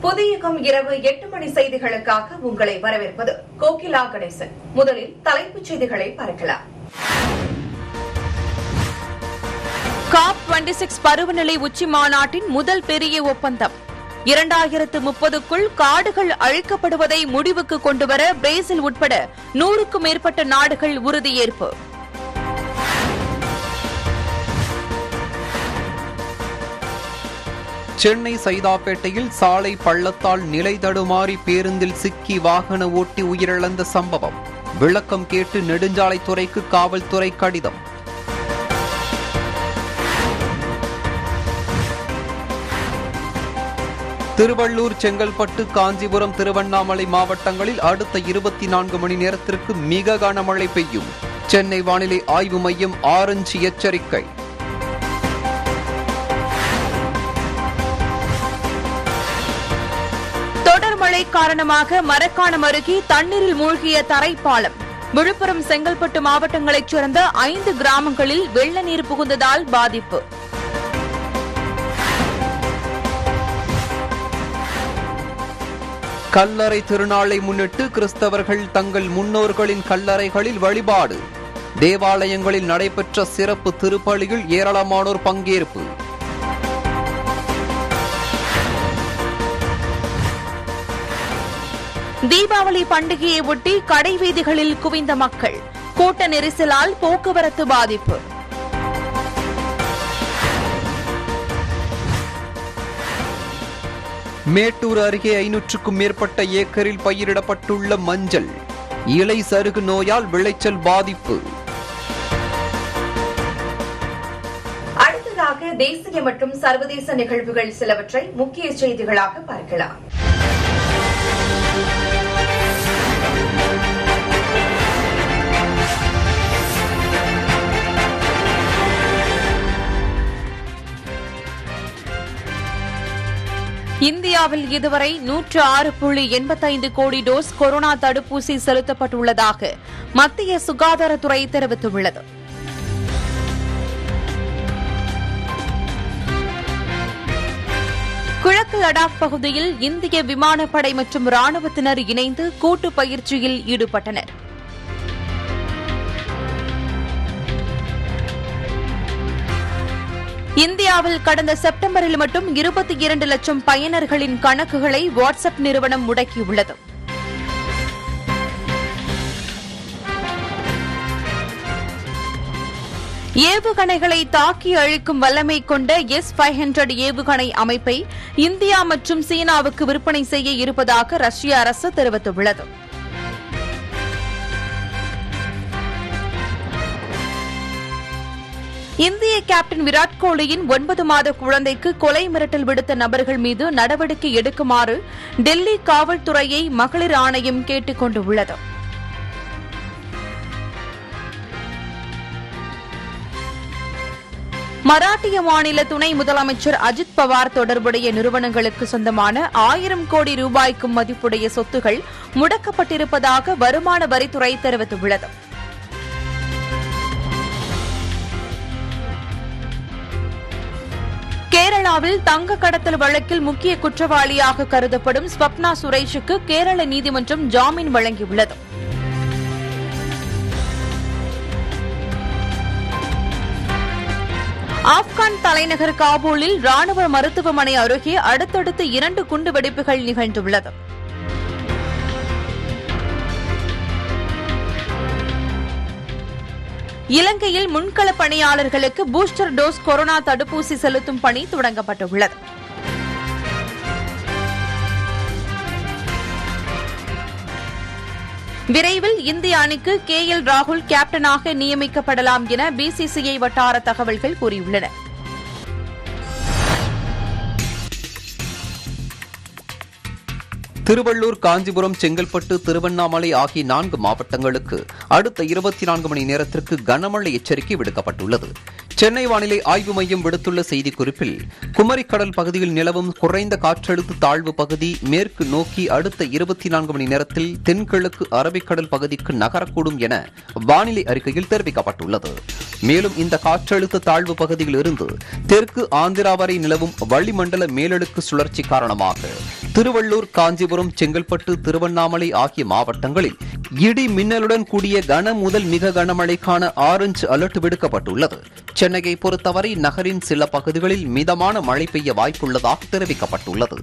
புதியகம் இரவு எட்டு மணி செய்திகளுக்காக உங்களை வரவேற்பது கோகிலா கணேசன் முதலில் தலைப்புச் செய்திகளை பார்க்கலாம் காப் 26 சிக்ஸ் பருவநிலை உச்சி மாநாட்டின் முதல் பெரிய ஒப்பந்தம் இரண்டாயிரத்து முப்பதுக்குள் காடுகள் அழிக்கப்படுவதை முடிவுக்கு கொண்டுவர பிரேசில் உட்பட நூறுக்கும் மேற்பட்ட நாடுகள் உறுதியேற்பு சென்னை சைதாப்பேட்டையில் சாலை பள்ளத்தால் நிலை தடுமாறி பேருந்தில் சிக்கி வாகன ஓட்டி உயிரிழந்த சம்பவம் விளக்கம் கேட்டு நெடுஞ்சாலைத்துறைக்கு காவல்துறை கடிதம் திருவள்ளூர் செங்கல்பட்டு காஞ்சிபுரம் திருவண்ணாமலை மாவட்டங்களில் அடுத்த இருபத்தி நான்கு மணி நேரத்திற்கு மிக கனமழை பெய்யும் சென்னை வானிலை ஆய்வு மையம் ஆரஞ்சு எச்சரிக்கை தொடர் மழை காரணமாக மரக்காணம் அருகே தண்ணீரில் மூழ்கிய தரைப்பாலம் விழுப்புரம் செங்கல்பட்டு மாவட்டங்களைச் சேர்ந்த ஐந்து கிராமங்களில் வெள்ள நீர் புகுந்ததால் பாதிப்பு கல்லறை திருநாளை முன்னிட்டு கிறிஸ்தவர்கள் தங்கள் முன்னோர்களின் கல்லறைகளில் வழிபாடு தேவாலயங்களில் நடைபெற்ற சிறப்பு திருப்பலியில் ஏராளமானோர் பங்கேற்பு தீபாவளி பண்டிகையை ஒட்டி கடை வீதிகளில் குவிந்த மக்கள் கூட்ட நெரிசலால் போக்குவரத்து பாதிப்பு மேட்டூர் அருகே ஐநூற்றுக்கும் மேற்பட்ட ஏக்கரில் பயிரிடப்பட்டுள்ள மஞ்சள் இலை சருகு நோயால் விளைச்சல் பாதிப்பு அடுத்ததாக தேசிய மற்றும் சர்வதேச நிகழ்வுகள் சிலவற்றை முக்கிய செய்திகளாக பார்க்கலாம் இந்தியாவில் இதுவரை நூற்று ஆறு புள்ளி எண்பத்தைந்து கோடி டோஸ் கொரோனா தடுப்பூசி செலுத்தப்பட்டுள்ளதாக மத்திய சுகாதாரத்துறை தெரிவித்துள்ளது கிழக்கு லடாக் பகுதியில் இந்திய விமானப்படை மற்றும் ராணுவத்தினர் இணைந்து கூட்டு பயிற்சியில் ஈடுபட்டனர் இந்தியாவில் கடந்த செப்டம்பரில் மட்டும் இருபத்தி இரண்டு லட்சம் பயனர்களின் கணக்குகளை வாட்ஸ்அப் நிறுவனம் முடக்கியுள்ளது ஏவுகணைகளை தாக்கி அழிக்கும் வல்லமை கொண்ட எஸ் ஃபைவ் ஹண்ட்ரட் ஏவுகணை அமைப்பை இந்தியா மற்றும் சீனாவுக்கு விற்பனை செய்ய இருப்பதாக ரஷ்ய அரசு தெரிவித்துள்ளது இந்திய கேப்டன் விராட் கோலியின் ஒன்பது மாத குழந்தைக்கு கொலை மிரட்டல் விடுத்த நபர்கள் மீது நடவடிக்கை எடுக்குமாறு டெல்லி காவல்துறையை மகளிர் ஆணையம் கேட்டுக் கொண்டுள்ளது மராட்டிய மாநில துணை முதலமைச்சர் அஜித் பவார் தொடர்புடைய நிறுவனங்களுக்கு சொந்தமான ஆயிரம் கோடி ரூபாய்க்கும் மதிப்புடைய சொத்துகள் முடக்கப்பட்டிருப்பதாக வருமான வரித்துறை தெரிவித்துள்ளது கேரளாவில் தங்க கடத்தல் வழக்கில் முக்கிய குற்றவாளியாக கருதப்படும் ஸ்வப்னா சுரேஷுக்கு கேரள நீதிமன்றம் ஜாமீன் வழங்கியுள்ளது ஆப்கான் தலைநகர் காபூலில் ராணுவ மருத்துவமனை அருகே அடுத்தடுத்து இரண்டு குண்டுவெடிப்புகள் நிகழ்ந்துள்ளது இலங்கையில் முன்கள பணியாளர்களுக்கு பூஸ்டர் டோஸ் கொரோனா தடுப்பூசி செலுத்தும் பணி தொடங்கப்பட்டுள்ளது விரைவில் இந்திய அணிக்கு கே எல் ராகுல் கேப்டனாக நியமிக்கப்படலாம் என பிசிசிஐ வட்டார தகவல்கள் கூறியுள்ளன திருவள்ளூர் காஞ்சிபுரம் செங்கல்பட்டு திருவண்ணாமலை ஆகிய நான்கு மாவட்டங்களுக்கு அடுத்த இருபத்தி நான்கு மணி நேரத்திற்கு கனமழை எச்சரிக்கை விடுக்கப்பட்டுள்ளது சென்னை வானிலை ஆய்வு மையம் விடுத்துள்ள செய்திக்குறிப்பில் குமரிக்கடல் பகுதியில் நிலவும் குறைந்த காற்றழுத்த தாழ்வு பகுதி மேற்கு நோக்கி அடுத்த இருபத்தி நான்கு மணி நேரத்தில் தென்கிழக்கு அரபிக்கடல் பகுதிக்கு நகரக்கூடும் என வானிலை அறிக்கையில் தெரிவிக்கப்பட்டுள்ளது மேலும் இந்த காற்றழுத்த தாழ்வு பகுதியில் இருந்து தெற்கு ஆந்திரா வரை நிலவும் வளிமண்டல மேலடுக்கு சுழற்சி காரணமாக திருவள்ளூர் காஞ்சிபுரம் செங்கல்பட்டு திருவண்ணாமலை ஆகிய மாவட்டங்களில் இடி மின்னலுடன் கூடிய கன முதல் மிக கனமழைக்கான ஆரஞ்சு அலர்ட் விடுக்கப்பட்டுள்ளது சென்னையை பொறுத்தவரை நகரின் சில பகுதிகளில் மிதமான மழை பெய்ய வாய்ப்புள்ளதாக தெரிவிக்கப்பட்டுள்ளது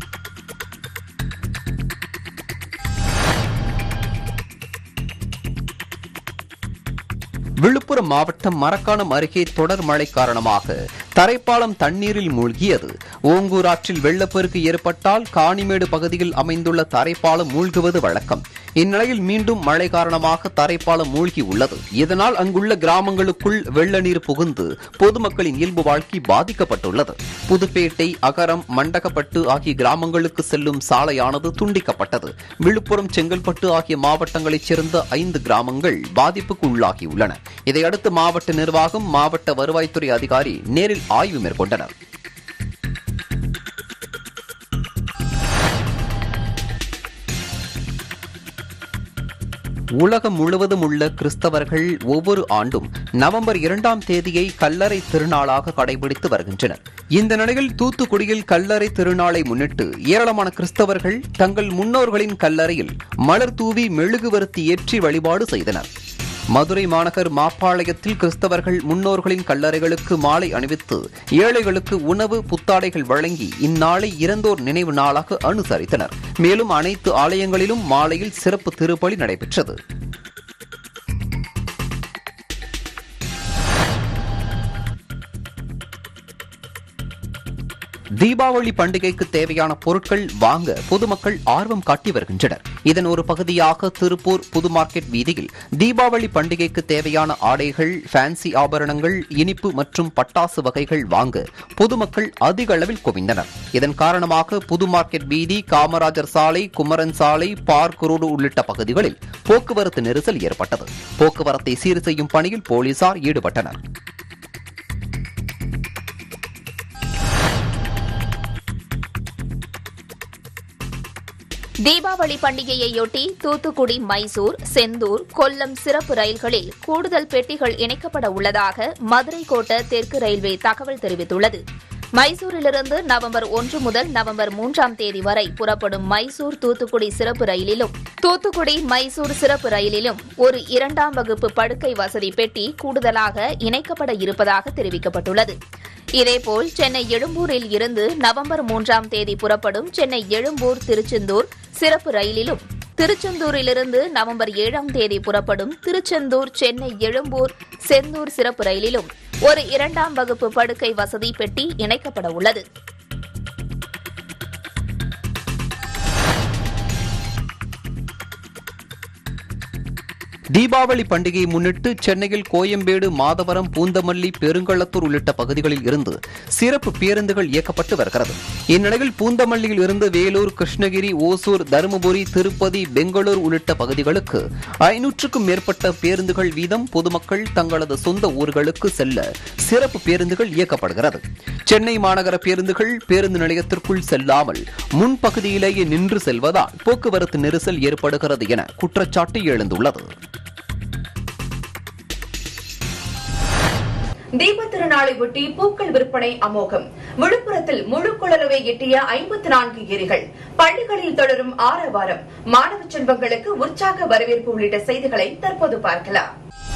விழுப்புரம் மாவட்டம் மரக்காணம் அருகே தொடர் மழை காரணமாக தரைப்பாலம் தண்ணீரில் மூழ்கியது ஓங்கூர் ஆற்றில் வெள்ளப்பெருக்கு ஏற்பட்டால் காணிமேடு பகுதியில் அமைந்துள்ள தரைப்பாலம் மூழ்குவது வழக்கம் இந்நிலையில் மீண்டும் மழை காரணமாக தரைப்பாலம் மூழ்கி உள்ளது இதனால் அங்குள்ள கிராமங்களுக்குள் வெள்ள நீர் புகுந்து பொதுமக்களின் இயல்பு வாழ்க்கை பாதிக்கப்பட்டுள்ளது புதுப்பேட்டை அகரம் மண்டகப்பட்டு ஆகிய கிராமங்களுக்கு செல்லும் சாலையானது துண்டிக்கப்பட்டது விழுப்புரம் செங்கல்பட்டு ஆகிய மாவட்டங்களைச் சேர்ந்த ஐந்து கிராமங்கள் பாதிப்புக்கு உள்ளாகியுள்ளன இதையடுத்து மாவட்ட நிர்வாகம் மாவட்ட வருவாய்த்துறை அதிகாரி நேரில் ஆய்வு மேற்கொண்டனர் உலகம் முழுவதும் உள்ள கிறிஸ்தவர்கள் ஒவ்வொரு ஆண்டும் நவம்பர் இரண்டாம் தேதியை கல்லறை திருநாளாக கடைபிடித்து வருகின்றனர் இந்த நிலையில் தூத்துக்குடியில் கல்லறை திருநாளை முன்னிட்டு ஏராளமான கிறிஸ்தவர்கள் தங்கள் முன்னோர்களின் கல்லறையில் மலர் தூவி மெழுகுவர்த்தி ஏற்றி வழிபாடு செய்தனர் மதுரை மாநகர் மாப்பாளையத்தில் கிறிஸ்தவர்கள் முன்னோர்களின் கல்லறைகளுக்கு மாலை அணிவித்து ஏழைகளுக்கு உணவு புத்தாடைகள் வழங்கி இந்நாளை இறந்தோர் நினைவு நாளாக அனுசரித்தனர் மேலும் அனைத்து ஆலயங்களிலும் மாலையில் சிறப்பு திருப்பலி நடைபெற்றது தீபாவளி பண்டிகைக்கு தேவையான பொருட்கள் வாங்க பொதுமக்கள் ஆர்வம் காட்டி வருகின்றனர் இதன் ஒரு பகுதியாக திருப்பூர் புது மார்க்கெட் வீதியில் தீபாவளி பண்டிகைக்கு தேவையான ஆடைகள் ஃபேன்சி ஆபரணங்கள் இனிப்பு மற்றும் பட்டாசு வகைகள் வாங்க பொதுமக்கள் அதிக அளவில் குவிந்தனர் இதன் காரணமாக புது மார்க்கெட் வீதி காமராஜர் சாலை குமரன் சாலை பார்க் ரோடு உள்ளிட்ட பகுதிகளில் போக்குவரத்து நெரிசல் ஏற்பட்டது போக்குவரத்தை சீர் செய்யும் பணியில் போலீசார் ஈடுபட்டனர் தீபாவளி பண்டிகையையொட்டி தூத்துக்குடி மைசூர் செந்தூர் கொல்லம் சிறப்பு ரயில்களில் கூடுதல் பெட்டிகள் இணைக்கப்பட உள்ளதாக மதுரை கோட்ட தெற்கு ரயில்வே தகவல் தெரிவித்துள்ளது மைசூரிலிருந்து நவம்பர் ஒன்று முதல் நவம்பர் மூன்றாம் தேதி வரை புறப்படும் மைசூர் தூத்துக்குடி சிறப்பு ரயிலிலும் தூத்துக்குடி மைசூர் சிறப்பு ரயிலிலும் ஒரு இரண்டாம் வகுப்பு படுக்கை வசதி பெட்டி கூடுதலாக இணைக்கப்பட இருப்பதாக தெரிவிக்கப்பட்டுள்ளது இதேபோல் சென்னை எழும்பூரில் இருந்து நவம்பர் மூன்றாம் தேதி புறப்படும் சென்னை எழும்பூர் திருச்செந்தூர் சிறப்பு ரயிலிலும் திருச்செந்தூரிலிருந்து நவம்பர் ஏழாம் தேதி புறப்படும் திருச்செந்தூர் சென்னை எழும்பூர் செந்தூர் சிறப்பு ரயிலிலும் ஒரு இரண்டாம் வகுப்பு படுக்கை வசதி பெட்டி இணைக்கப்பட உள்ளது தீபாவளி பண்டிகையை முன்னிட்டு சென்னையில் கோயம்பேடு மாதவரம் பூந்தமல்லி பெருங்களத்தூர் உள்ளிட்ட பகுதிகளில் இருந்து சிறப்பு பேருந்துகள் இயக்கப்பட்டு வருகிறது இந்நிலையில் பூந்தமல்லியில் இருந்து வேலூர் கிருஷ்ணகிரி ஓசூர் தருமபுரி திருப்பதி பெங்களூர் உள்ளிட்ட பகுதிகளுக்கு ஐநூற்றுக்கும் மேற்பட்ட பேருந்துகள் வீதம் பொதுமக்கள் தங்களது சொந்த ஊர்களுக்கு செல்ல சிறப்பு பேருந்துகள் இயக்கப்படுகிறது சென்னை மாநகர பேருந்துகள் பேருந்து நிலையத்திற்குள் செல்லாமல் முன்பகுதியிலேயே நின்று செல்வதால் போக்குவரத்து நெரிசல் ஏற்படுகிறது என குற்றச்சாட்டு எழுந்துள்ளது தீப திருநாளை ஒட்டி பூக்கள் விற்பனை அமோகம் விழுப்புரத்தில் முழு கொள்ளளவை எட்டிய ஐம்பத்தி நான்கு ஏரிகள் பள்ளிகளில் தொடரும் ஆரவாரம் மாணவ செல்வங்களுக்கு உற்சாக வரவேற்பு உள்ளிட்ட செய்திகளை தற்போது பார்க்கலாம்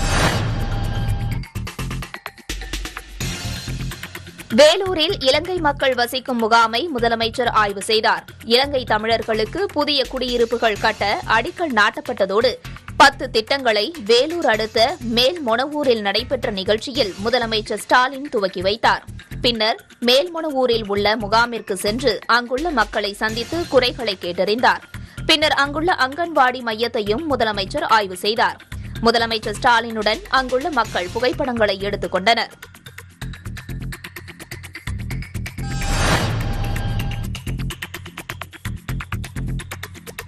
வேலூரில் இலங்கை மக்கள் வசிக்கும் முகாமை முதலமைச்சர் ஆய்வு செய்தார் இலங்கை தமிழர்களுக்கு புதிய குடியிருப்புகள் கட்ட அடிக்கல் நாட்டப்பட்டதோடு பத்து திட்டங்களை வேலூர் அடுத்த மேல்மொனவூரில் நடைபெற்ற நிகழ்ச்சியில் முதலமைச்சர் ஸ்டாலின் துவக்கி வைத்தார் பின்னர் மேல்மொனவூரில் உள்ள முகாமிற்கு சென்று அங்குள்ள மக்களை சந்தித்து குறைகளை கேட்டறிந்தார் பின்னர் அங்குள்ள அங்கன்வாடி மையத்தையும் முதலமைச்சர் ஆய்வு செய்தார் முதலமைச்சர் ஸ்டாலினுடன் அங்குள்ள மக்கள் புகைப்படங்களை எடுத்துக் கொண்டனர்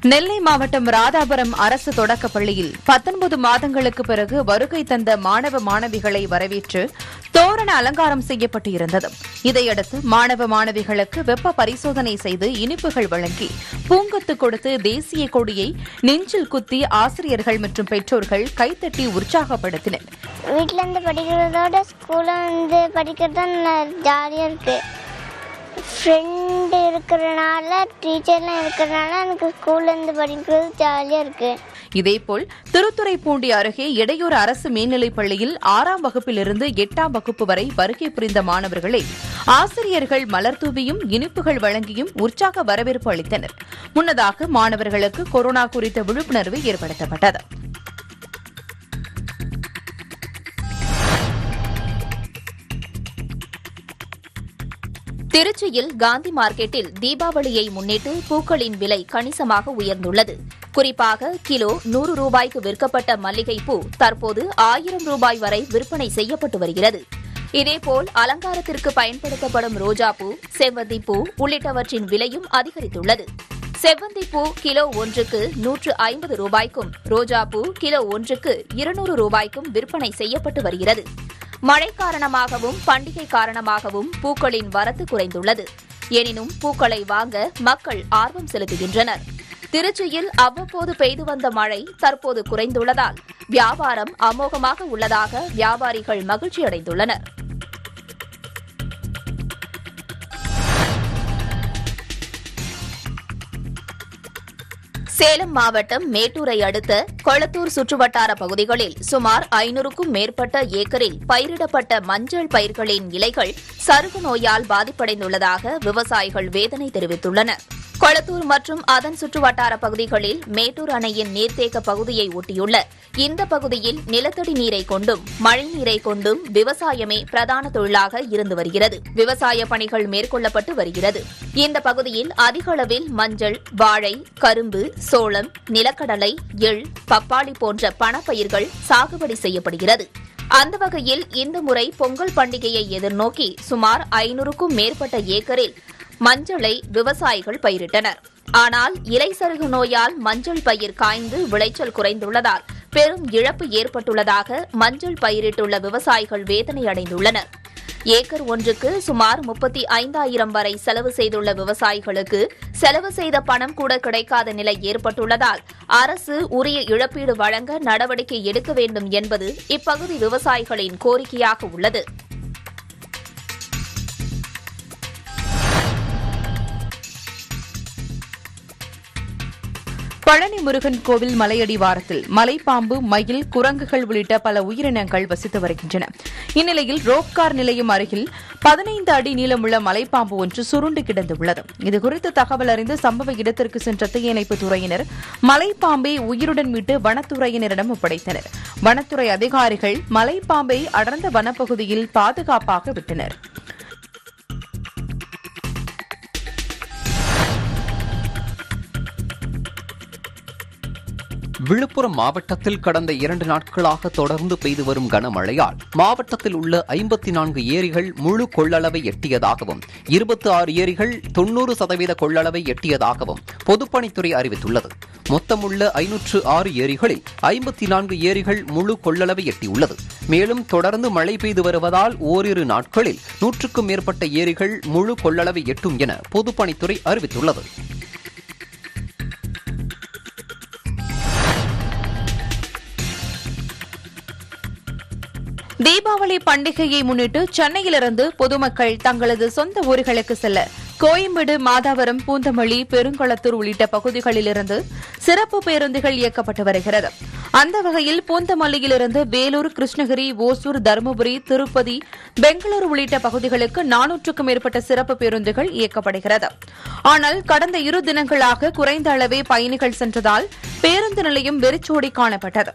நெல்லை மாவட்டம் ராதாபுரம் அரசு தொடக்கப் பள்ளியில் பத்தொன்பது மாதங்களுக்கு பிறகு வருகை தந்த மாணவ மாணவிகளை வரவேற்று தோரண அலங்காரம் செய்யப்பட்டு இருந்தது இதையடுத்து மாணவ மாணவிகளுக்கு வெப்ப பரிசோதனை செய்து இனிப்புகள் வழங்கி பூங்கொத்து கொடுத்து தேசிய கொடியை நெஞ்சில் குத்தி ஆசிரியர்கள் மற்றும் பெற்றோர்கள் கைத்தட்டி உற்சாகப்படுத்தினர் வீட்டில் இருந்து படிக்கிறதோட ஸ்கூலில் வந்து படிக்கிறது தான் நல்லா ஜாலியாக இருக்குது ஃப்ரெண்டு இருக்கிறனால டீச்சர்லாம் இருக்கிறனால எனக்கு ஸ்கூல்லேருந்து படிக்கிறது ஜாலியாக இருக்குது இதேபோல் திருத்துறைப்பூண்டி அருகே இடையூர் அரசு மேல்நிலைப் பள்ளியில் ஆறாம் வகுப்பிலிருந்து எட்டாம் வகுப்பு வரை வருகை புரிந்த மாணவர்களை ஆசிரியர்கள் மலர் தூவியும் இனிப்புகள் வழங்கியும் உற்சாக வரவேற்பு அளித்தனர் முன்னதாக மாணவர்களுக்கு கொரோனா குறித்த விழிப்புணர்வு ஏற்படுத்தப்பட்டது திருச்சியில் காந்தி மார்க்கெட்டில் தீபாவளியை முன்னிட்டு பூக்களின் விலை கணிசமாக உயர்ந்துள்ளது குறிப்பாக கிலோ நூறு ரூபாய்க்கு விற்கப்பட்ட மல்லிகைப்பூ தற்போது ஆயிரம் ரூபாய் வரை விற்பனை செய்யப்பட்டு வருகிறது இதேபோல் அலங்காரத்திற்கு பயன்படுத்தப்படும் ரோஜாப்பூ செவ்வந்திப்பூ உள்ளிட்டவற்றின் விலையும் அதிகரித்துள்ளது செவ்வந்திப்பூ கிலோ ஒன்றுக்கு நூற்று ஐம்பது ரூபாய்க்கும் ரோஜாப்பூ கிலோ ஒன்றுக்கு இருநூறு ரூபாய்க்கும் விற்பனை செய்யப்பட்டு வருகிறது மழை காரணமாகவும் பண்டிகை காரணமாகவும் பூக்களின் வரத்து குறைந்துள்ளது எனினும் பூக்களை வாங்க மக்கள் ஆர்வம் செலுத்துகின்றனர் திருச்சியில் அவ்வப்போது பெய்து வந்த மழை தற்போது குறைந்துள்ளதால் வியாபாரம் அமோகமாக உள்ளதாக வியாபாரிகள் மகிழ்ச்சியடைந்துள்ளனர் சேலம் மாவட்டம் மேட்டூரை அடுத்த கொளத்தூர் சுற்றுவட்டார பகுதிகளில் சுமார் ஐநூறுக்கும் மேற்பட்ட ஏக்கரில் பயிரிடப்பட்ட மஞ்சள் பயிர்களின் இலைகள் சருகு நோயால் பாதிப்படைந்துள்ளதாக விவசாயிகள் வேதனை தெரிவித்துள்ளனர் கொளத்தூர் மற்றும் அதன் சுற்றுவட்டார பகுதிகளில் மேட்டூர் அணையின் நீர்த்தேக்க பகுதியை ஒட்டியுள்ள இந்த பகுதியில் நிலத்தடி நீரை கொண்டும் மழைநீரை கொண்டும் விவசாயமே பிரதான தொழிலாக இருந்து வருகிறது விவசாய பணிகள் மேற்கொள்ளப்பட்டு வருகிறது இந்த பகுதியில் அதிக அளவில் மஞ்சள் வாழை கரும்பு சோளம் நிலக்கடலை எள் பப்பாளி போன்ற பணப்பயிர்கள் சாகுபடி செய்யப்படுகிறது அந்த வகையில் இந்த முறை பொங்கல் பண்டிகையை எதிர்நோக்கி சுமார் ஐநூறுக்கும் மேற்பட்ட ஏக்கரில் மஞ்சளை விவசாயிகள் பயிரிட்டனர் ஆனால் இலை சருகு நோயால் மஞ்சள் பயிர் காய்ந்து விளைச்சல் குறைந்துள்ளதால் பெரும் இழப்பு ஏற்பட்டுள்ளதாக மஞ்சள் பயிரிட்டுள்ள விவசாயிகள் வேதனை அடைந்துள்ளனர் ஏக்கர் ஒன்றுக்கு சுமார் முப்பத்தி ஐந்தாயிரம் வரை செலவு செய்துள்ள விவசாயிகளுக்கு செலவு செய்த பணம் கூட கிடைக்காத நிலை ஏற்பட்டுள்ளதால் அரசு உரிய இழப்பீடு வழங்க நடவடிக்கை எடுக்க வேண்டும் என்பது இப்பகுதி விவசாயிகளின் கோரிக்கையாக உள்ளது பழனி முருகன் கோவில் மலையடிவாரத்தில் மலைப்பாம்பு மயில் குரங்குகள் உள்ளிட்ட பல உயிரினங்கள் வசித்து வருகின்றன இந்நிலையில் ரோப்கார் நிலையம் அருகில் பதினைந்து அடி நீளமுள்ள மலைப்பாம்பு ஒன்று சுருண்டு கிடந்துள்ளது இதுகுறித்து தகவல் அறிந்து சம்பவ இடத்திற்கு சென்ற தீயணைப்புத் துறையினர் மலைப்பாம்பை உயிருடன் மீட்டு வனத்துறையினரிடம் ஒப்படைத்தனர் வனத்துறை அதிகாரிகள் மலைப்பாம்பை அடர்ந்த வனப்பகுதியில் பாதுகாப்பாக விட்டனர் விழுப்புரம் மாவட்டத்தில் கடந்த இரண்டு நாட்களாக தொடர்ந்து பெய்து வரும் கனமழையால் மாவட்டத்தில் உள்ள ஐம்பத்தி நான்கு ஏரிகள் முழு கொள்ளளவை எட்டியதாகவும் இருபத்தி ஆறு ஏரிகள் தொன்னூறு சதவீத கொள்ளளவை எட்டியதாகவும் பொதுப்பணித்துறை அறிவித்துள்ளது மொத்தமுள்ள ஐநூற்று ஆறு ஏரிகளில் ஐம்பத்தி நான்கு ஏரிகள் முழு கொள்ளளவை எட்டியுள்ளது மேலும் தொடர்ந்து மழை பெய்து வருவதால் ஓரிரு நாட்களில் நூற்றுக்கும் மேற்பட்ட ஏரிகள் முழு கொள்ளளவை எட்டும் என பொதுப்பணித்துறை அறிவித்துள்ளது தீபாவளி பண்டிகையை முன்னிட்டு சென்னையிலிருந்து பொதுமக்கள் தங்களது சொந்த ஊர்களுக்கு செல்ல கோயம்பேடு மாதாவரம் பூந்தமல்லி பெருங்குளத்தூர் உள்ளிட்ட பகுதிகளிலிருந்து சிறப்பு பேருந்துகள் இயக்கப்பட்டு வருகிறது அந்த வகையில் பூந்தமல்லியிலிருந்து வேலூர் கிருஷ்ணகிரி ஓசூர் தருமபுரி திருப்பதி பெங்களூரு உள்ளிட்ட பகுதிகளுக்கு நானூற்றுக்கும் மேற்பட்ட சிறப்பு பேருந்துகள் இயக்கப்படுகிறது ஆனால் கடந்த இரு தினங்களாக குறைந்த அளவே பயணிகள் சென்றதால் பேருந்து நிலையம் வெறிச்சோடி காணப்பட்டது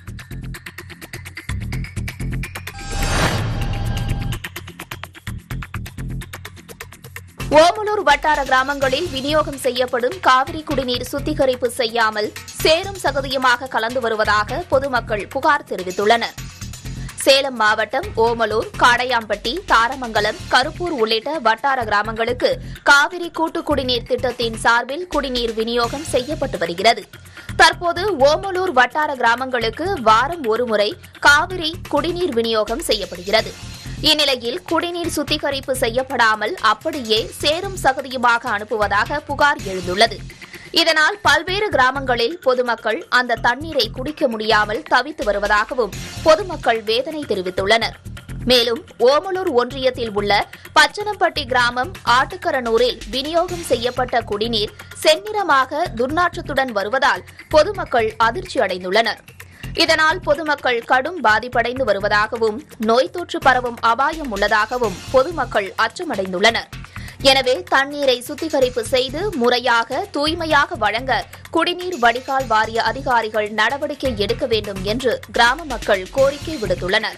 ஓமலூர் வட்டார கிராமங்களில் விநியோகம் செய்யப்படும் காவிரி குடிநீர் சுத்திகரிப்பு செய்யாமல் சேரும் சகதியுமாக கலந்து வருவதாக பொதுமக்கள் புகார் தெரிவித்துள்ளனர் சேலம் மாவட்டம் ஓமலூர் காடையாம்பட்டி தாரமங்கலம் கருப்பூர் உள்ளிட்ட வட்டார கிராமங்களுக்கு காவிரி கூட்டு குடிநீர் திட்டத்தின் சார்பில் குடிநீர் விநியோகம் செய்யப்பட்டு வருகிறது தற்போது ஓமலூர் வட்டார கிராமங்களுக்கு வாரம் ஒருமுறை காவிரி குடிநீர் விநியோகம் செய்யப்படுகிறது இந்நிலையில் குடிநீர் சுத்திகரிப்பு செய்யப்படாமல் அப்படியே சேரும் சகதியுமாக அனுப்புவதாக புகார் எழுந்துள்ளது இதனால் பல்வேறு கிராமங்களில் பொதுமக்கள் அந்த தண்ணீரை குடிக்க முடியாமல் தவித்து வருவதாகவும் பொதுமக்கள் வேதனை தெரிவித்துள்ளனர் மேலும் ஓமலூர் ஒன்றியத்தில் உள்ள பச்சனம்பட்டி கிராமம் ஆட்டுக்கரனூரில் விநியோகம் செய்யப்பட்ட குடிநீர் செந்நிறமாக துர்நாற்றத்துடன் வருவதால் பொதுமக்கள் அதிர்ச்சி அடைந்துள்ளனர் இதனால் பொதுமக்கள் கடும் பாதிப்படைந்து வருவதாகவும் நோய் தொற்று பரவும் அபாயம் உள்ளதாகவும் பொதுமக்கள் அச்சமடைந்துள்ளனர் எனவே தண்ணீரை சுத்திகரிப்பு செய்து முறையாக தூய்மையாக வழங்க குடிநீர் வடிகால் வாரிய அதிகாரிகள் நடவடிக்கை எடுக்க வேண்டும் என்று கிராம மக்கள் கோரிக்கை விடுத்துள்ளனர்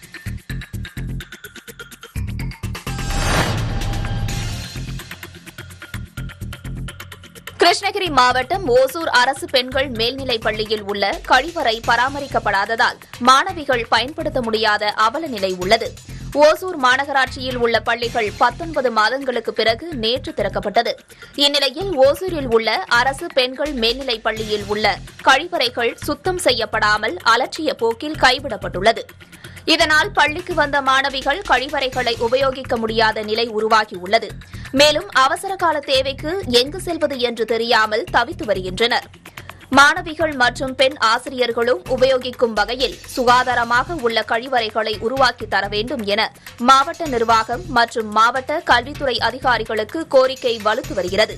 கிருஷ்ணகிரி மாவட்டம் ஓசூர் அரசு பெண்கள் மேல்நிலைப் பள்ளியில் உள்ள கழிவறை பராமரிக்கப்படாததால் மாணவிகள் பயன்படுத்த முடியாத அவல நிலை உள்ளது ஓசூர் மாநகராட்சியில் உள்ள பள்ளிகள் பத்தொன்பது மாதங்களுக்கு பிறகு நேற்று திறக்கப்பட்டது இந்நிலையில் ஓசூரில் உள்ள அரசு பெண்கள் மேல்நிலைப் பள்ளியில் உள்ள கழிவறைகள் சுத்தம் செய்யப்படாமல் அலட்சிய போக்கில் கைவிடப்பட்டுள்ளது இதனால் பள்ளிக்கு வந்த மாணவிகள் கழிவறைகளை உபயோகிக்க முடியாத நிலை உருவாகியுள்ளது மேலும் அவசர கால தேவைக்கு எங்கு செல்வது என்று தெரியாமல் தவித்து வருகின்றனர் மாணவிகள் மற்றும் பெண் ஆசிரியர்களும் உபயோகிக்கும் வகையில் சுகாதாரமாக உள்ள கழிவறைகளை உருவாக்கி தர வேண்டும் என மாவட்ட நிர்வாகம் மற்றும் மாவட்ட கல்வித்துறை அதிகாரிகளுக்கு கோரிக்கை வலுத்து வருகிறது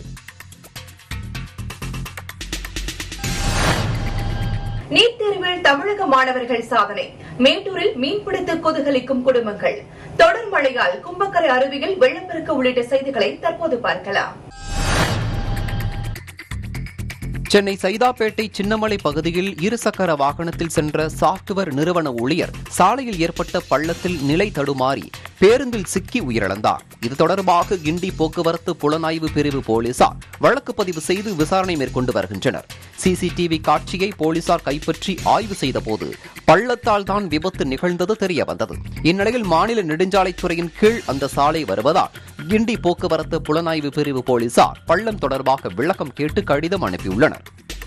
நீட் தேர்வில் தமிழக மாணவர்கள் சாதனை மேட்டூரில் மீன்பிடித்து கொதுகலிக்கும் குடும்பங்கள் தொடர் மழையால் கும்பக்கரை அருவியில் வெள்ளப்பெருக்கு உள்ளிட்ட செய்திகளை தற்போது பார்க்கலாம் சென்னை சைதாப்பேட்டை சின்னமலை பகுதியில் இருசக்கர வாகனத்தில் சென்ற சாப்ட்வேர் நிறுவன ஊழியர் சாலையில் ஏற்பட்ட பள்ளத்தில் நிலை தடுமாறி பேருந்தில் சிக்கி உயிரிழந்தார் இது தொடர்பாக கிண்டி போக்குவரத்து புலனாய்வு பிரிவு போலீசார் வழக்கு பதிவு செய்து விசாரணை மேற்கொண்டு வருகின்றனர் சிசிடிவி காட்சியை போலீசார் கைப்பற்றி ஆய்வு செய்தபோது பள்ளத்தால் தான் விபத்து நிகழ்ந்தது தெரிய வந்தது இந்நிலையில் மாநில நெடுஞ்சாலைத்துறையின் கீழ் அந்த சாலை வருவதால் கிண்டி போக்குவரத்து புலனாய்வு பிரிவு போலீசார் பள்ளம் தொடர்பாக விளக்கம் கேட்டு கடிதம் அனுப்பியுள்ளனர்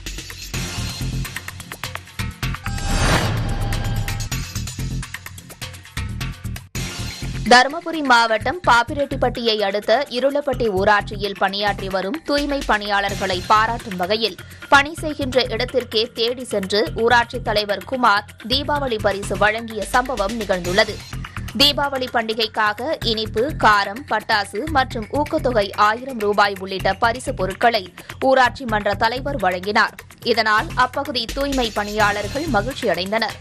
தருமபுரி மாவட்டம் பாப்பிரெட்டிப்பட்டியை அடுத்த இருளப்பட்டி ஊராட்சியில் பணியாற்றி வரும் தூய்மை பணியாளர்களை பாராட்டும் வகையில் பணி செய்கின்ற இடத்திற்கே தேடி சென்று ஊராட்சித் தலைவர் குமார் தீபாவளி பரிசு வழங்கிய சம்பவம் நிகழ்ந்துள்ளது தீபாவளி பண்டிகைக்காக இனிப்பு காரம் பட்டாசு மற்றும் ஊக்கத்தொகை ஆயிரம் ரூபாய் உள்ளிட்ட பரிசு பொருட்களை ஊராட்சி மன்ற தலைவர் வழங்கினார் இதனால் அப்பகுதி தூய்மை பணியாளர்கள் மகிழ்ச்சியடைந்தனர்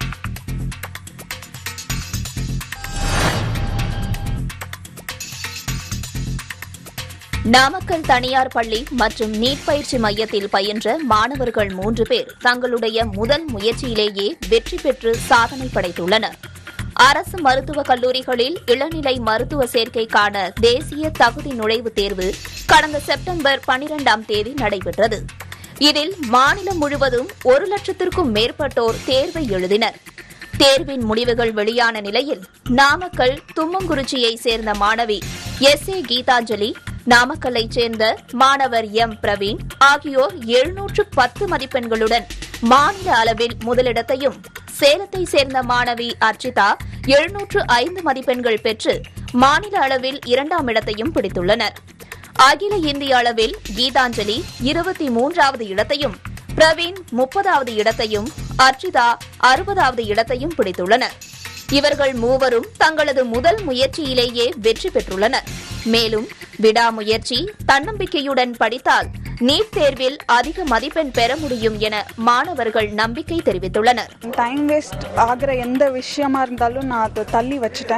நாமக்கல் தனியார் பள்ளி மற்றும் நீட் பயிற்சி மையத்தில் பயின்ற மாணவர்கள் மூன்று பேர் தங்களுடைய முதல் முயற்சியிலேயே வெற்றி பெற்று சாதனை படைத்துள்ளனர் அரசு மருத்துவக் கல்லூரிகளில் இளநிலை மருத்துவ சேர்க்கைக்கான தேசிய தகுதி நுழைவுத் தேர்வு கடந்த செப்டம்பர் பனிரெண்டாம் தேதி நடைபெற்றது இதில் மாநிலம் முழுவதும் ஒரு லட்சத்திற்கும் மேற்பட்டோர் தேர்வை எழுதினர் தேர்வின் முடிவுகள் வெளியான நிலையில் நாமக்கல் தும்மங்குறிச்சியை சேர்ந்த மாணவி எஸ் ஏ கீதாஞ்சலி நாமக்கல்லைச் சேர்ந்த மாணவர் எம் பிரவீன் ஆகியோர் எழுநூற்று பத்து மதிப்பெண்களுடன் மாநில அளவில் முதலிடத்தையும் சேலத்தை சேர்ந்த மாணவி அர்ச்சிதா எழுநூற்று ஐந்து மதிப்பெண்கள் பெற்று மாநில அளவில் இரண்டாம் இடத்தையும் பிடித்துள்ளனர் அகில இந்திய அளவில் கீதாஞ்சலி இருபத்தி மூன்றாவது இடத்தையும் பிரவீன் முப்பதாவது இடத்தையும் அர்ச்சிதா அறுபதாவது இடத்தையும் பிடித்துள்ளனர் இவர்கள் மூவரும் தங்களது முதல் முயற்சியிலேயே வெற்றி பெற்றுள்ளனர் மேலும் விடாமுயற்சி தன்னம்பிக்கையுடன் படித்தால் நீட் தேர்வில் அதிக மதிப்பெண் பெற முடியும் என மாணவர்கள் நம்பிக்கை தெரிவித்துள்ளனர் டைம் வேஸ்ட் ஆகிற எந்த விஷயமா இருந்தாலும் நான் அதை தள்ளி வச்சுட்டேன்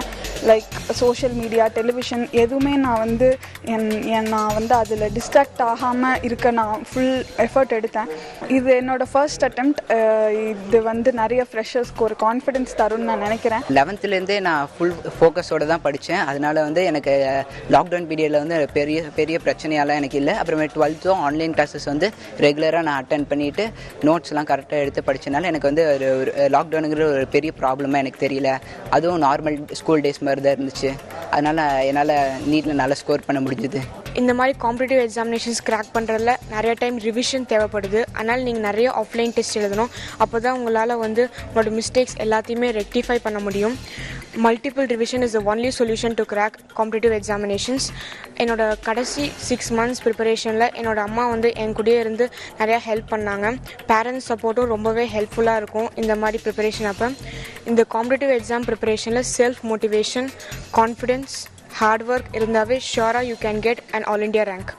லைக் சோஷியல் மீடியா டெலிவிஷன் எதுவுமே நான் வந்து என் என் நான் வந்து அதில் டிஸ்ட்ராக்ட் ஆகாமல் இருக்க நான் ஃபுல் எஃபர்ட் எடுத்தேன் இது என்னோட ஃபர்ஸ்ட் attempt இது வந்து நிறைய ஃப்ரெஷர்ஸ்க்கு ஒரு கான்ஃபிடென்ஸ் தரும்னு நான் நினைக்கிறேன் லெவன்த்துலேருந்தே நான் ஃபுல் ஃபோக்கஸோடு தான் படித்தேன் அதனால வந்து எனக்கு லாக்டவுன் பீரியடில் வந்து பெரிய பெரிய பிரச்சனையாலாம் எனக்கு இல்லை அப்புறமே டுவெல்த்தும் ஆன்லைன் கிளாஸஸ் வந்து ரெகுலராக நான் அட்டன் பண்ணிவிட்டு நோட்ஸ்லாம் கரெக்டாக எடுத்து படித்தனால எனக்கு வந்து ஒரு ஒரு லாக்டவுனுங்கிற ஒரு பெரிய ப்ராப்ளமாக எனக்கு தெரியல அதுவும் நார்மல் ஸ்கூல் டேஸ் மாதிரி தான் இருந்துச்சு அதனால் என்னால் நீட்டில் நல்லா ஸ்கோர் பண்ண முடிஞ்சுது இந்த மாதிரி காம்படிட்டிவ் எக்ஸாமினேஷன்ஸ் கிராக் பண்ணுறதுல நிறைய டைம் ரிவிஷன் தேவைப்படுது அதனால் நீங்கள் நிறைய ஆஃப்லைன் டெஸ்ட் எழுதணும் அப்போ தான் உங்களால் வந்து உங்களோட மிஸ்டேக்ஸ் எல்லாத்தையுமே ரெக்டிஃபை பண்ண முடியும் multiple revision is the only solution to crack competitive examinations என்னோட கடைசி சிக்ஸ் மந்த்ஸ் ப்ரிப்பரேஷனில் என்னோட அம்மா வந்து என் கூடயே இருந்து நிறையா ஹெல்ப் பண்ணாங்க பேரண்ட்ஸ் சப்போர்ட்டும் ரொம்பவே ஹெல்ப்ஃபுல்லாக இருக்கும் இந்த மாதிரி ப்ரிப்பரேஷன் அப்போ இந்த காம்படிட்டிவ் எக்ஸாம் ப்ரிப்பரேஷனில் self motivation confidence hard work இருந்தாவே ஷியோராக you can get and all India rank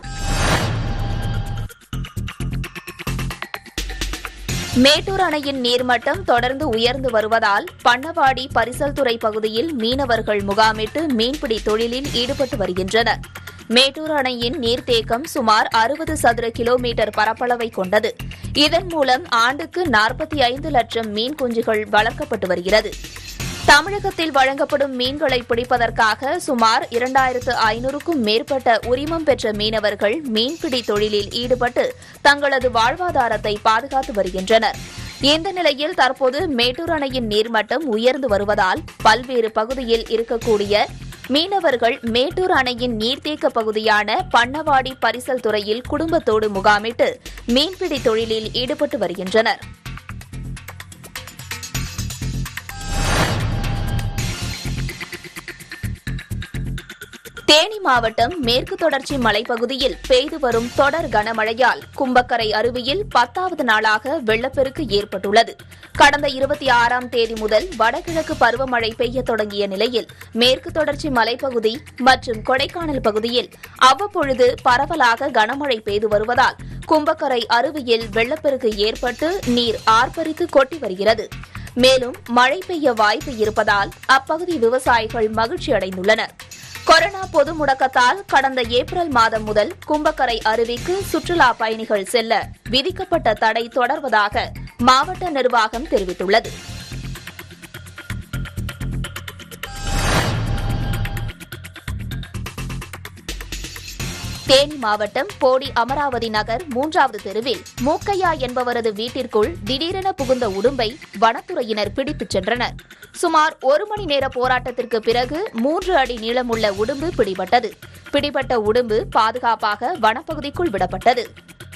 Mettur அணையின் நீர்மட்டம் தொடர்ந்து உயர்ந்து வருவதால் பண்ணவாடி பரிசல்துறை பகுதியில் மீனவர்கள் முகாமிட்டு மீன்பிடி தொழிலில் ஈடுபட்டு வருகின்றனர் மேட்டூர் அணையின் நீர்த்தேக்கம் சுமார் அறுபது சதுர கிலோமீட்டர் பரப்பளவை கொண்டது இதன் மூலம் ஆண்டுக்கு நாற்பத்தி ஐந்து லட்சம் மீன் குஞ்சுகள் வளர்க்கப்பட்டு வருகிறது தமிழகத்தில் வழங்கப்படும் மீன்களை பிடிப்பதற்காக சுமார் இரண்டாயிரத்து ஐநூறுக்கும் மேற்பட்ட உரிமம் பெற்ற மீனவர்கள் மீன்பிடி தொழிலில் ஈடுபட்டு தங்களது வாழ்வாதாரத்தை பாதுகாத்து வருகின்றனர் இந்த நிலையில் தற்போது மேட்டூர் அணையின் நீர்மட்டம் உயர்ந்து வருவதால் பல்வேறு பகுதியில் இருக்கக்கூடிய மீனவர்கள் மேட்டூர் அணையின் நீர்த்தேக்க பகுதியான பண்ணவாடி பரிசல் துறையில் குடும்பத்தோடு முகாமிட்டு மீன்பிடி தொழிலில் ஈடுபட்டு வருகின்றனர் தேனி மாவட்டம் மேற்கு தொடர்ச்சி மலைப்பகுதியில் பெய்து வரும் தொடர் கனமழையால் கும்பக்கரை அருவியில் பத்தாவது நாளாக வெள்ளப்பெருக்கு ஏற்பட்டுள்ளது கடந்த இருபத்தி ஆறாம் தேதி முதல் வடகிழக்கு பருவமழை பெய்ய தொடங்கிய நிலையில் மேற்கு தொடர்ச்சி மலைப்பகுதி மற்றும் கொடைக்கானல் பகுதியில் அவ்வப்பொழுது பரவலாக கனமழை பெய்து வருவதால் கும்பக்கரை அருவியில் வெள்ளப்பெருக்கு ஏற்பட்டு நீர் ஆர்ப்பரித்து கொட்டி வருகிறது மேலும் மழை பெய்ய வாய்ப்பு இருப்பதால் அப்பகுதி விவசாயிகள் மகிழ்ச்சி அடைந்துள்ளனர் கொரோனா பொது முடக்கத்தால் கடந்த ஏப்ரல் மாதம் முதல் கும்பக்கரை அருவிக்கு சுற்றுலா பயணிகள் செல்ல விதிக்கப்பட்ட தடை தொடர்வதாக மாவட்ட நிர்வாகம் தெரிவித்துள்ளது தேனி மாவட்டம் போடி அமராவதி நகர் மூன்றாவது தெருவில் மூக்கையா என்பவரது வீட்டிற்குள் திடீரென புகுந்த உடும்பை வனத்துறையினர் பிடித்துச் சென்றனர் சுமார் ஒரு மணி நேர போராட்டத்திற்கு பிறகு மூன்று அடி நீளமுள்ள உடும்பு பிடிபட்டது பிடிபட்ட உடும்பு பாதுகாப்பாக வனப்பகுதிக்குள் விடப்பட்டது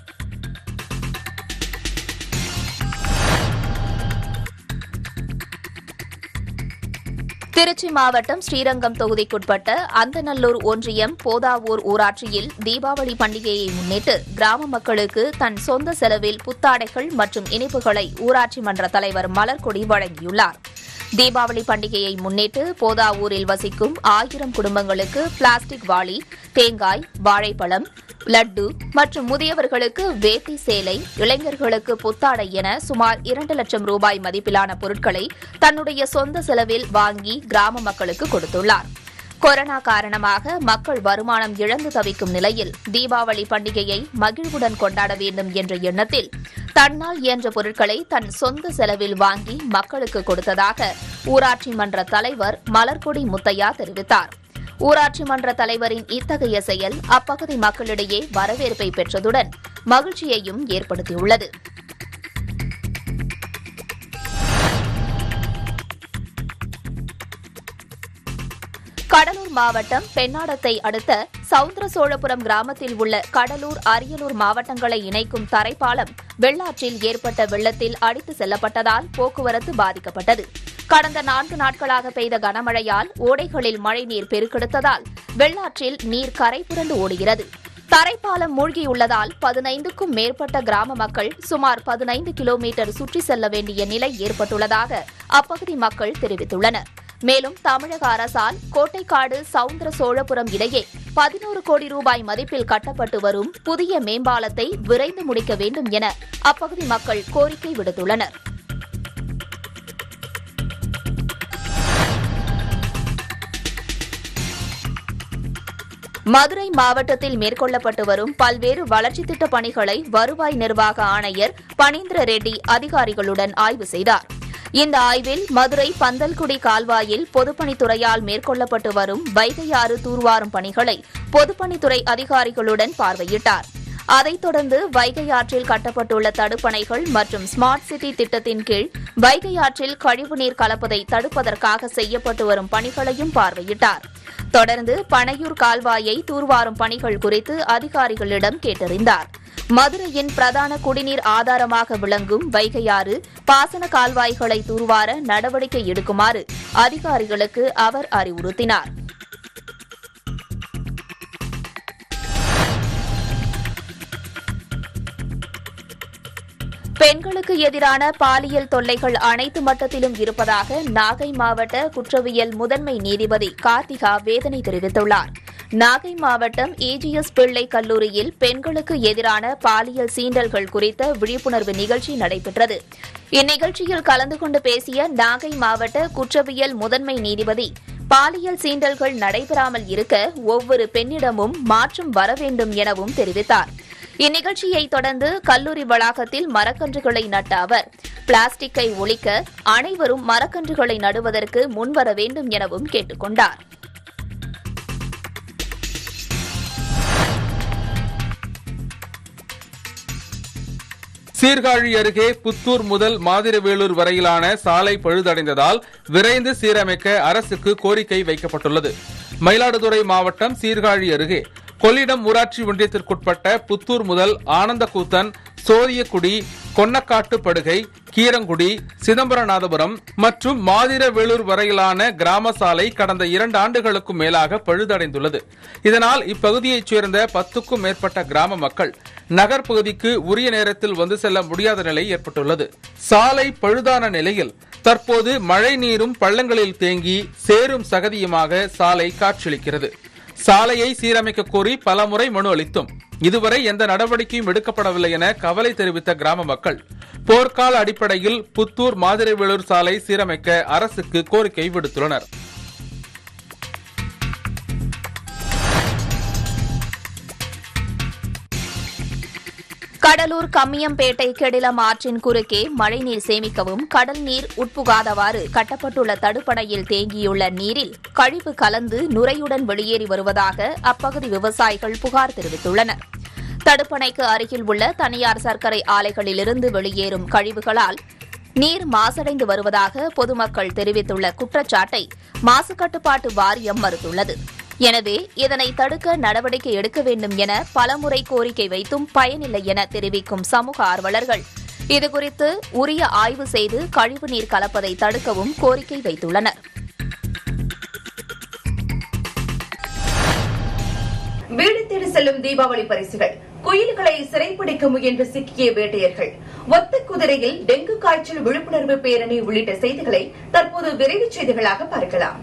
திருச்சி மாவட்டம் ஸ்ரீரங்கம் தொகுதிக்குட்பட்ட அந்தநல்லூர் ஒன்றியம் போதாவூர் ஊராட்சியில் தீபாவளி பண்டிகையை முன்னிட்டு கிராம மக்களுக்கு தன் சொந்த செலவில் புத்தாடைகள் மற்றும் இனிப்புகளை ஊராட்சி மன்ற தலைவர் மலர்கொடி வழங்கியுள்ளார் தீபாவளி பண்டிகையை முன்னிட்டு போதாவூரில் வசிக்கும் ஆயிரம் குடும்பங்களுக்கு பிளாஸ்டிக் வாளி தேங்காய் வாழைப்பழம் லட்டு மற்றும் முதியவர்களுக்கு வேட்டி சேலை இளைஞர்களுக்கு புத்தாடை என சுமார் இரண்டு லட்சம் ரூபாய் மதிப்பிலான பொருட்களை தன்னுடைய சொந்த செலவில் வாங்கி கிராம மக்களுக்கு கொடுத்துள்ளார் கொரோனா காரணமாக மக்கள் வருமானம் இழந்து தவிக்கும் நிலையில் தீபாவளி பண்டிகையை மகிழ்வுடன் கொண்டாட வேண்டும் என்ற எண்ணத்தில் தன்னால் இயன்ற பொருட்களை தன் சொந்த செலவில் வாங்கி மக்களுக்கு கொடுத்ததாக ஊராட்சி மன்ற தலைவர் மலர்கொடி முத்தையா தெரிவித்தார் ஊராட்சி மன்ற தலைவரின் இத்தகைய செயல் அப்பகுதி மக்களிடையே வரவேற்பை பெற்றதுடன் மகிழ்ச்சியையும் ஏற்படுத்தியுள்ளது கடலூர் மாவட்டம் பெண்ணாடத்தை அடுத்த சவுந்தர சோழபுரம் கிராமத்தில் உள்ள கடலூர் அரியலூர் மாவட்டங்களை இணைக்கும் தரைப்பாலம் வெள்ளாற்றில் ஏற்பட்ட வெள்ளத்தில் அடித்து செல்லப்பட்டதால் போக்குவரத்து பாதிக்கப்பட்டது கடந்த நான்கு நாட்களாக பெய்த கனமழையால் ஓடைகளில் மழைநீர் பெருக்கெடுத்ததால் வெள்ளாற்றில் நீர் கரை புரண்டு ஓடுகிறது தரைப்பாலம் மூழ்கியுள்ளதால் பதினைந்துக்கும் மேற்பட்ட கிராம மக்கள் சுமார் பதினைந்து கிலோமீட்டர் சுற்றி செல்ல வேண்டிய நிலை ஏற்பட்டுள்ளதாக அப்பகுதி மக்கள் தெரிவித்துள்ளனர் மேலும் தமிழக அரசால் கோட்டைக்காடு சவுந்தர சோழபுரம் இடையே பதினோரு கோடி ரூபாய் மதிப்பில் கட்டப்பட்டு வரும் புதிய மேம்பாலத்தை விரைந்து முடிக்க வேண்டும் என அப்பகுதி மக்கள் கோரிக்கை விடுத்துள்ளனர் மதுரை மாவட்டத்தில் மேற்கொள்ளப்பட்டு வரும் பல்வேறு வளர்ச்சித் திட்டப் பணிகளை வருவாய் நிர்வாக ஆணையர் பனீந்திர ரெட்டி அதிகாரிகளுடன் ஆய்வு செய்தார் இந்த ஆய்வில் மதுரை பந்தல்குடி கால்வாயில் பொதுப்பணித்துறையால் மேற்கொள்ளப்பட்டு வரும் வைகையாறு தூர்வாரும் பணிகளை பொதுப்பணித்துறை அதிகாரிகளுடன் பார்வையிட்டார் அதைத் தொடர்ந்து வைகை ஆற்றில் கட்டப்பட்டுள்ள தடுப்பணைகள் மற்றும் ஸ்மார்ட் சிட்டி திட்டத்தின் கீழ் வைகை ஆற்றில் கழிவுநீர் கலப்பதை தடுப்பதற்காக செய்யப்பட்டு வரும் பணிகளையும் பார்வையிட்டார் தொடர்ந்து பனையூர் கால்வாயை தூர்வாரும் பணிகள் குறித்து அதிகாரிகளிடம் கேட்டறிந்தார் மதுரையின் பிரதான குடிநீர் ஆதாரமாக விளங்கும் வைகையாறு பாசன கால்வாய்களை தூர்வார நடவடிக்கை எடுக்குமாறு அதிகாரிகளுக்கு அவர் அறிவுறுத்தினார் பெண்களுக்கு எதிரான பாலியல் தொல்லைகள் அனைத்து மட்டத்திலும் இருப்பதாக நாகை மாவட்ட குற்றவியல் முதன்மை நீதிபதி கார்த்திகா வேதனை தெரிவித்துள்ளார் நாகை மாவட்டம் ஏஜிஎஸ் பிள்ளை கல்லூரியில் பெண்களுக்கு எதிரான பாலியல் சீண்டல்கள் குறித்த விழிப்புணர்வு நிகழ்ச்சி நடைபெற்றது இந்நிகழ்ச்சியில் கலந்து கொண்டு பேசிய நாகை மாவட்ட குற்றவியல் முதன்மை நீதிபதி பாலியல் சீண்டல்கள் நடைபெறாமல் இருக்க ஒவ்வொரு பெண்ணிடமும் மாற்றம் வர வேண்டும் எனவும் தெரிவித்தார் இந்நிகழ்ச்சியை தொடர்ந்து கல்லூரி வளாகத்தில் மரக்கன்றுகளை நட்ட அவர் பிளாஸ்டிக்கை ஒழிக்க அனைவரும் மரக்கன்றுகளை நடுவதற்கு முன்வர வேண்டும் எனவும் கேட்டுக் கொண்டார் சீர்காழி அருகே புத்தூர் முதல் மாதிரவேலூர் வரையிலான சாலை பழுதடைந்ததால் விரைந்து சீரமைக்க அரசுக்கு கோரிக்கை வைக்கப்பட்டுள்ளது மயிலாடுதுறை மாவட்டம் சீர்காழி அருகே கொள்ளிடம் ஊராட்சி ஒன்றியத்திற்குட்பட்ட புத்தூர் முதல் ஆனந்தக்கூத்தன் சோதியக்குடி கொன்னக்காட்டு படுகை கீரங்குடி சிதம்பரநாதபுரம் மற்றும் மாதிரவேலூர் வரையிலான கிராம சாலை கடந்த இரண்டு ஆண்டுகளுக்கும் மேலாக பழுதடைந்துள்ளது இதனால் இப்பகுதியைச் சேர்ந்த பத்துக்கும் மேற்பட்ட கிராம மக்கள் நகர்ப்பகுதிக்கு உரிய நேரத்தில் வந்து செல்ல முடியாத நிலை ஏற்பட்டுள்ளது சாலை பழுதான நிலையில் தற்போது மழை நீரும் பள்ளங்களில் தேங்கி சேரும் சகதியுமாக சாலை காட்சியளிக்கிறது சாலையை சீரமைக்க கோரி பலமுறை மனு அளித்தும் இதுவரை எந்த நடவடிக்கையும் எடுக்கப்படவில்லை என கவலை தெரிவித்த கிராம மக்கள் போர்க்கால அடிப்படையில் புத்தூர் மாதிரவேலூர் சாலை சீரமைக்க அரசுக்கு கோரிக்கை விடுத்துள்ளனர் கடலூர் கம்மியம்பேட்டை கெடிலம் ஆற்றின் குறுக்கே மழைநீர் சேமிக்கவும் கடல் நீர் உட்புகாதவாறு கட்டப்பட்டுள்ள தடுப்பணையில் தேங்கியுள்ள நீரில் கழிவு கலந்து நுரையுடன் வெளியேறி வருவதாக அப்பகுதி விவசாயிகள் புகார் தெரிவித்துள்ளனர் தடுப்பணைக்கு அருகில் உள்ள தனியார் சர்க்கரை ஆலைகளிலிருந்து வெளியேறும் கழிவுகளால் நீர் மாசடைந்து வருவதாக பொதுமக்கள் தெரிவித்துள்ள குற்றச்சாட்டை மாசு கட்டுப்பாட்டு வாரியம் மறுத்துள்ளது எனவே இதனை தடுக்க நடவடிக்கை எடுக்க வேண்டும் என பலமுறை கோரிக்கை வைத்தும் பயனில்லை என தெரிவிக்கும் சமூக ஆர்வலர்கள் இதுகுறித்து உரிய ஆய்வு செய்து கழிவுநீர் கலப்பதை தடுக்கவும் கோரிக்கை வைத்துள்ளனர் வீடு தேடி செல்லும் தீபாவளி பரிசுகள் குயில்களை சிறைப்பிடிக்க முயன்று சிக்கிய வேட்டையர்கள் ஒத்த குதிரையில் டெங்கு காய்ச்சல் விழிப்புணர்வு பேரணி உள்ளிட்ட செய்திகளை தற்போது விரைவுச் செய்திகளாக பார்க்கலாம்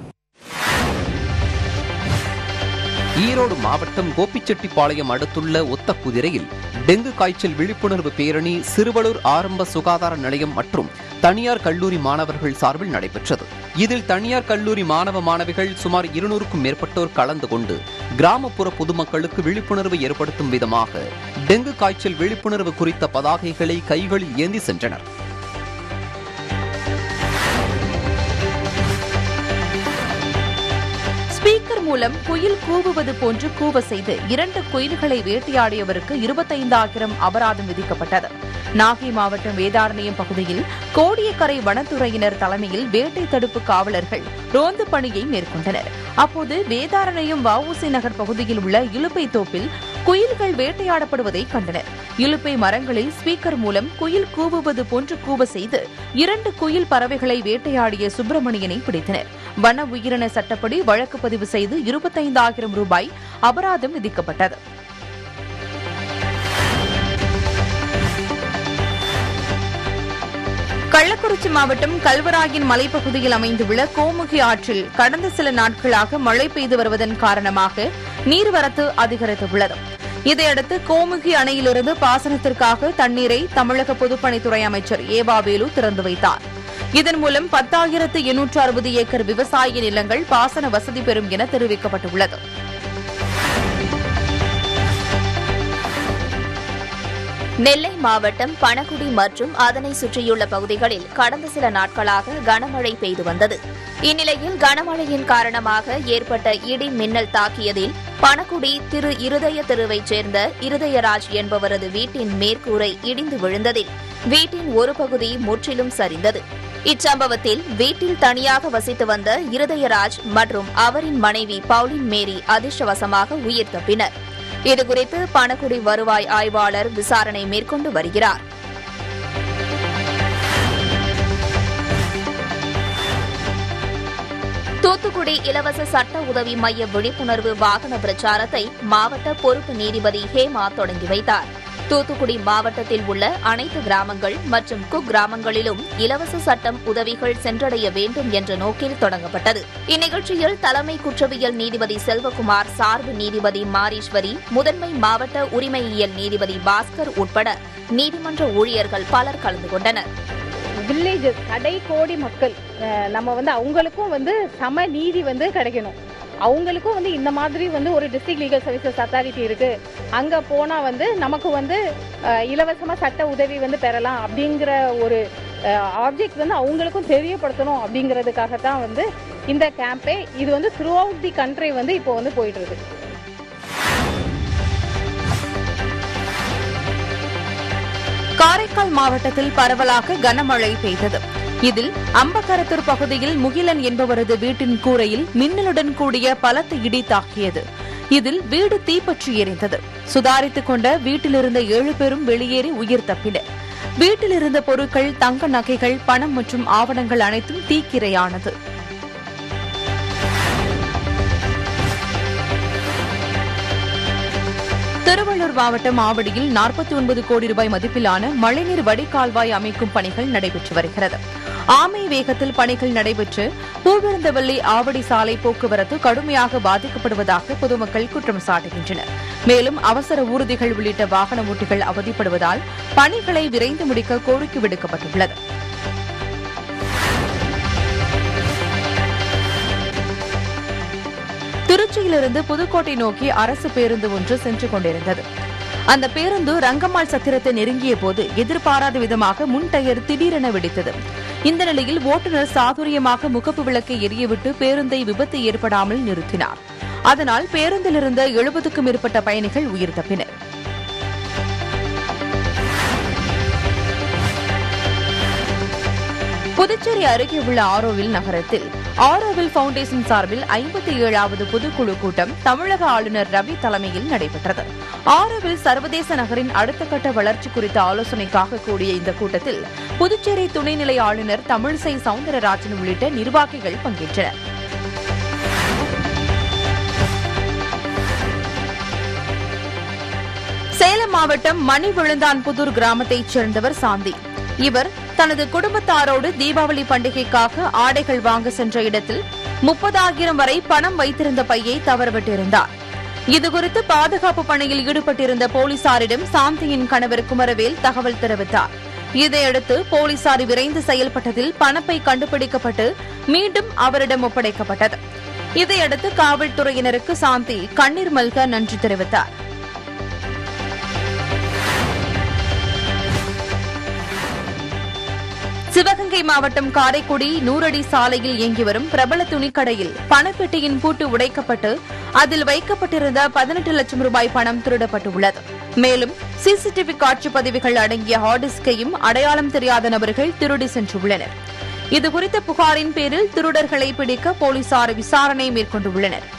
ஈரோடு மாவட்டம் கோபிச்செட்டிப்பாளையம் அடுத்துள்ள ஒத்தக்குதிரையில் டெங்கு காய்ச்சல் விழிப்புணர்வு பேரணி சிறுவலூர் ஆரம்ப சுகாதார நிலையம் மற்றும் தனியார் கல்லூரி மாணவர்கள் சார்பில் நடைபெற்றது இதில் தனியார் கல்லூரி மாணவ மாணவிகள் சுமார் இருநூறுக்கும் மேற்பட்டோர் கலந்து கொண்டு கிராமப்புற பொதுமக்களுக்கு விழிப்புணர்வு ஏற்படுத்தும் விதமாக டெங்கு காய்ச்சல் விழிப்புணர்வு குறித்த பதாகைகளை கைகளில் ஏந்தி சென்றனர் ஸ்பீக்கர் மூலம் குயில் கூவுவது போன்று கூவ செய்து இரண்டு குயில்களை வேட்டையாடியவருக்கு இருபத்தைந்தாயிரம் அபராதம் விதிக்கப்பட்டது நாகை மாவட்டம் வேதாரண்யம் பகுதியில் கோடியக்கரை வனத்துறையினர் தலைமையில் வேட்டை தடுப்பு காவலர்கள் ரோந்து பணியை மேற்கொண்டனர் அப்போது வேதாரண்யம் வஉசி நகர் பகுதியில் உள்ள இலுப்பை தோப்பில் குயில்கள் வேட்டையாடப்படுவதை கண்டனர் இலுப்பை மரங்களில் ஸ்பீக்கர் மூலம் குயில் கூவுவது போன்று கூவ செய்து இரண்டு குயில் பறவைகளை வேட்டையாடிய சுப்பிரமணியனை பிடித்தனர் வன உயிரின சட்டப்படி வழக்கு பதிவு செய்து இருபத்தைந்தாயிரம் ரூபாய் அபராதம் விதிக்கப்பட்டது கள்ளக்குறிச்சி மாவட்டம் கல்வராயன் மலைப்பகுதியில் அமைந்துள்ள கோமுகி ஆற்றில் கடந்த சில நாட்களாக மழை பெய்து வருவதன் காரணமாக நீர்வரத்து அதிகரித்துள்ளது இதையடுத்து கோமுகி அணையிலிருந்து பாசனத்திற்காக தண்ணீரை தமிழக பொதுப்பணித்துறை அமைச்சர் ஏவாவேலு திறந்து வைத்தார் இதன் மூலம் பத்தாயிரத்து எண்ணூற்று அறுபது ஏக்கர் விவசாய நிலங்கள் பாசன வசதி பெறும் என தெரிவிக்கப்பட்டுள்ளது நெல்லை மாவட்டம் பணகுடி மற்றும் அதனை சுற்றியுள்ள பகுதிகளில் கடந்த சில நாட்களாக கனமழை பெய்து வந்தது இந்நிலையில் கனமழையின் காரணமாக ஏற்பட்ட இடி மின்னல் தாக்கியதில் பணகுடி திரு இருதய தெருவைச் சேர்ந்த இருதயராஜ் என்பவரது வீட்டின் மேற்கூரை இடிந்து விழுந்ததில் வீட்டின் ஒரு பகுதி முற்றிலும் சரிந்தது இச்சம்பவத்தில் வீட்டில் தனியாக வசித்து வந்த இருதயராஜ் மற்றும் அவரின் மனைவி பவுலின் மேரி அதிர்ஷ்டவசமாக உயிர் தப்பினர் இதுகுறித்து பணக்குடி வருவாய் ஆய்வாளர் விசாரணை மேற்கொண்டு வருகிறார் தூத்துக்குடி இலவச சட்ட உதவி மைய விழிப்புணர்வு வாகன பிரச்சாரத்தை மாவட்ட பொறுப்பு நீதிபதி ஹேமா தொடங்கி வைத்தார் தூத்துக்குடி மாவட்டத்தில் உள்ள அனைத்து கிராமங்கள் மற்றும் குக்கிராமங்களிலும் இலவச சட்டம் உதவிகள் சென்றடைய வேண்டும் என்ற நோக்கில் தொடங்கப்பட்டது இந்நிகழ்ச்சியில் தலைமை குற்றவியல் நீதிபதி செல்வகுமார் சார்பு நீதிபதி மாரீஸ்வரி முதன்மை மாவட்ட உரிமையியல் நீதிபதி பாஸ்கர் உட்பட நீதிமன்ற ஊழியர்கள் பலர் கலந்து கொண்டனர் வில்லேஜஸ் கடை கோடி மக்கள் அஹ், நம்ம வந்து அவங்களுக்கும் வந்து சம நீதி வந்து கிடைக்கணும் அவங்களுக்கும் வந்து இந்த மாதிரி வந்து ஒரு டிஸ்ட்ரிக்ட் லீகல் சர்வீசஸ் அத்தாரிட்டி இருக்கு அங்க போனா வந்து நமக்கு வந்து அஹ், இலவசமா சட்ட உதவி வந்து பெறலாம் அப்படிங்கிற ஒரு ஆப்ஜெக்ட் வந்து அவங்களுக்கும் தெரியப்படுத்தணும் அப்படிங்கிறதுக்காக தான் வந்து இந்த கேம்பே இது வந்து த்ரூ அவுட் தி கண்ட்ரி வந்து இப்போ வந்து போயிட்டு இருக்கு காரைக்கால் மாவட்டத்தில் பரவலாக கனமழை பெய்தது இதில் அம்பக்கரத்தூர் பகுதியில் முகிலன் என்பவரது வீட்டின் கூரையில் மின்னலுடன் கூடிய பலத்த இடி தாக்கியது இதில் வீடு தீப்பற்றி எரிந்தது சுதாரித்துக் கொண்ட வீட்டிலிருந்த ஏழு பேரும் வெளியேறி உயிர் தப்பினர் வீட்டில் இருந்த பொருட்கள் தங்க நகைகள் பணம் மற்றும் ஆவணங்கள் அனைத்தும் தீக்கிரையானது திருவள்ளூர் மாவட்டம் ஆவடியில் நாற்பத்தி ஒன்பது கோடி ரூபாய் மதிப்பிலான மழைநீர் வடிகால்வாய் அமைக்கும் பணிகள் நடைபெற்று வருகிறது ஆமை வேகத்தில் பணிகள் நடைபெற்று பூவிருந்தவல்லி ஆவடி சாலை போக்குவரத்து கடுமையாக பாதிக்கப்படுவதாக பொதுமக்கள் குற்றம் சாட்டுகின்றனர் மேலும் அவசர ஊர்திகள் உள்ளிட்ட வாகன ஓட்டிகள் அவதிப்படுவதால் பணிகளை விரைந்து முடிக்க கோரிக்கை விடுக்கப்பட்டுள்ளது திருச்சியிலிருந்து புதுக்கோட்டை நோக்கி அரசு பேருந்து ஒன்று சென்று கொண்டிருந்தது அந்த பேருந்து ரங்கம்மாள் சத்திரத்தை நெருங்கிய போது எதிர்பாராத விதமாக முன் டயர் திடீரென வெடித்தது இந்த நிலையில் ஓட்டுநர் சாதுரியமாக முகப்பு விளக்கை எரியவிட்டு பேருந்தை விபத்து ஏற்படாமல் நிறுத்தினார் அதனால் பேருந்தில் இருந்த எழுபதுக்கும் மேற்பட்ட பயணிகள் உயிர் தப்பினர் புதுச்சேரி அருகே உள்ள ஆரோவில் நகரத்தில் ஆரோவில் பவுண்டேஷன் சார்பில் ஐம்பத்தி ஏழாவது பொதுக்குழு கூட்டம் தமிழக ஆளுநர் ரவி தலைமையில் நடைபெற்றது ஆரோவில் சர்வதேச நகரின் அடுத்த கட்ட வளர்ச்சி குறித்த ஆலோசனைக்காக கூடிய இந்த கூட்டத்தில் புதுச்சேரி துணைநிலை ஆளுநர் தமிழிசை சவுந்தரராஜன் உள்ளிட்ட நிர்வாகிகள் பங்கேற்றனர் சேலம் மாவட்டம் மணி விழுந்தான்புதூர் கிராமத்தைச் சேர்ந்தவர் சாந்தி இவர் தனது குடும்பத்தாரோடு தீபாவளி பண்டிகைக்காக ஆடைகள் வாங்க சென்ற இடத்தில் முப்பதாயிரம் வரை பணம் வைத்திருந்த பையை தவறவிட்டிருந்தார் இதுகுறித்து பாதுகாப்பு பணியில் ஈடுபட்டிருந்த போலீசாரிடம் சாந்தியின் கணவர் குமரவேல் தகவல் தெரிவித்தார் இதையடுத்து போலீசார் விரைந்து செயல்பட்டதில் பணப்பை கண்டுபிடிக்கப்பட்டு மீண்டும் அவரிடம் ஒப்படைக்கப்பட்டது இதையடுத்து காவல்துறையினருக்கு சாந்தி கண்ணீர் மல்க நன்றி தெரிவித்தார் சிவகங்கை மாவட்டம் காரைக்குடி நூறடி சாலையில் இயங்கி வரும் பிரபல துணிக்கடையில் பணப்பெட்டியின் பூட்டு உடைக்கப்பட்டு அதில் வைக்கப்பட்டிருந்த பதினெட்டு லட்சம் ரூபாய் பணம் திருடப்பட்டுள்ளது மேலும் சிசிடிவி காட்சி பதிவுகள் அடங்கிய ஹார்டிஸ்கையும் அடையாளம் தெரியாத நபர்கள் திருடி சென்றுள்ளனர் இதுகுறித்த புகாரின் பேரில் திருடர்களை பிடிக்க போலீசார் விசாரணை மேற்கொண்டுள்ளனர்